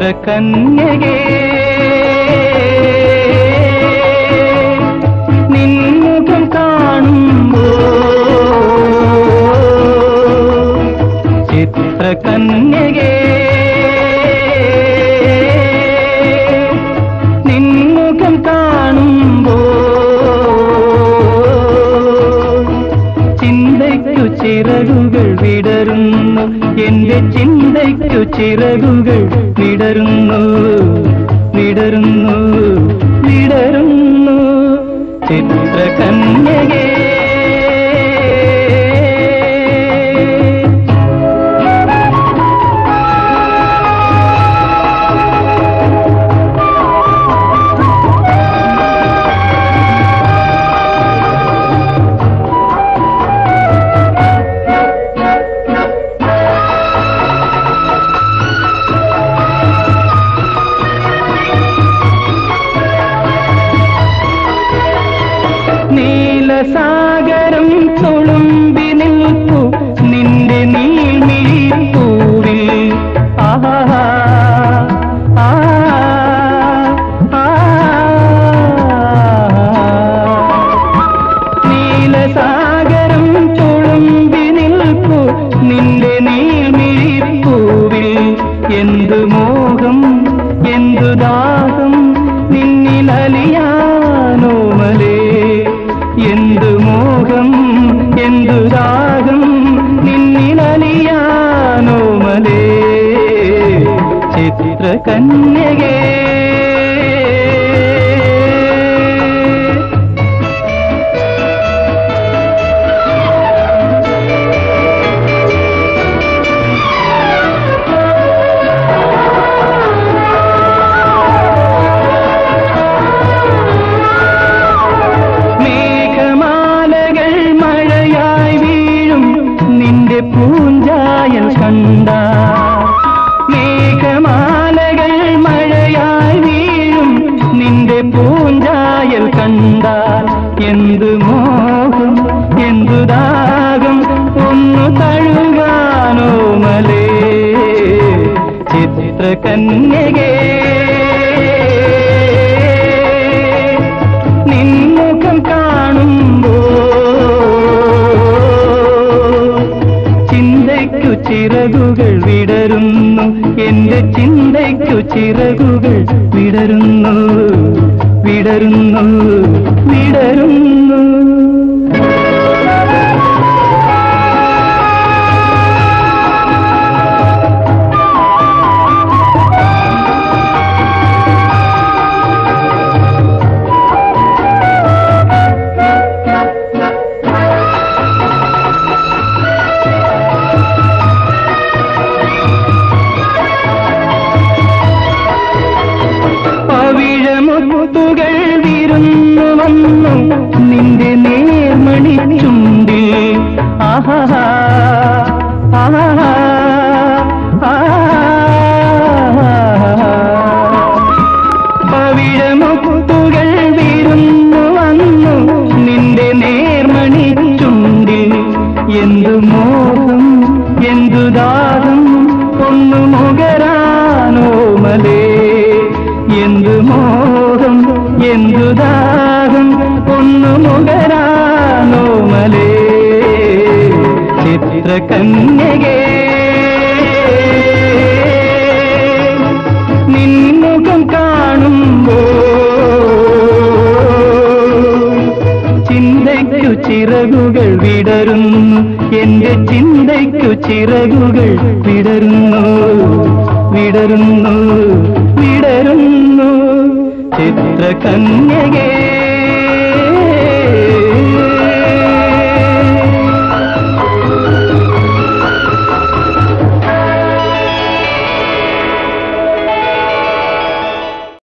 ചിത്രകന്യകേ നിൻമുഖം കാണുമ്പോ ചിത്രകന്യകേ നിൻമുഖം കാണുമ്പോ ചിന്തയ്ക്കു ചിറകുകൾ വിടരുന്നു എന്റെ ചിന്തയ്ക്കു ചിറകുകൾ വിടരുന്നു വിടരുന്നു വിടരുന്നു ചിത്രകന്യകേ നീലസാഗരം തുളുമ്പി നിൽപ്പു നിന്റെ നീൽമിഴിപ്പൂവിൽ ആഹാ ആ, ആ, നീലസാഗരം തുളുമ്പി നിൽപ്പു നിന്റെ നീൽമിഴിപ്പൂവിൽ എന്തു മോഹം എന്തു ദാഹം നിന്നിലലിയാനോമലേ എന്തു മോഹം എന്തു ദാഹം നിന്നിലലിയാനോമലേ ചിത്രകന്യകേ മേഘമാലകൾ മഴയായി വീഴും നിന്റെ പൂഞ്ചായൽ കണ്ട മേഘമാലകൾ മഴയായി വീഴും നിന്റെ പൂഞ്ചായൽ കണ്ടാൽ എന്തു മോഹം എന്തു ദാഹം ഒന്നു തഴുകാനോ മലേ ചിത്രകന്യകേ നിൻമുഖം കാണുമ്പോ ചിന്തയ്ക്കു ചിറകുകൾ വിടരുന്നു എന്റെ ചിന്തയ്ക്കു ചിറകുകൾ വിടരുന്നു വിടരുന്നു വിടരുന്നു പവിഴമുത്തുകൾ വിരുന്നു വന്നു നിന്റെ നേർമണി ചുണ്ടിൽ ആഹാ ആഹാ പവിഴമുത്തുകൾ വിരുന്നു വന്നു നിന്റെ നേർമണി ചുണ്ടിൽ എന്തു മോഹം എന്തു ദാഹം ഒന്നു മുകരാനോ മലേ എന്തു മോഹം എന്തു ദാഹം ഒന്നു മുകരാനോ മലേ ചിത്രകന്യകേ നിൻമുഖം കാണുമ്പോ ചിന്തയ്ക്കു ചിറകുകൾ വിടരുന്നു എന്റെ ചിന്തയ്ക്കു ചിറകുകൾ വിടരുന്നു വിടരുന്നു വിടരുന്നു ചിത്രകന്യകേ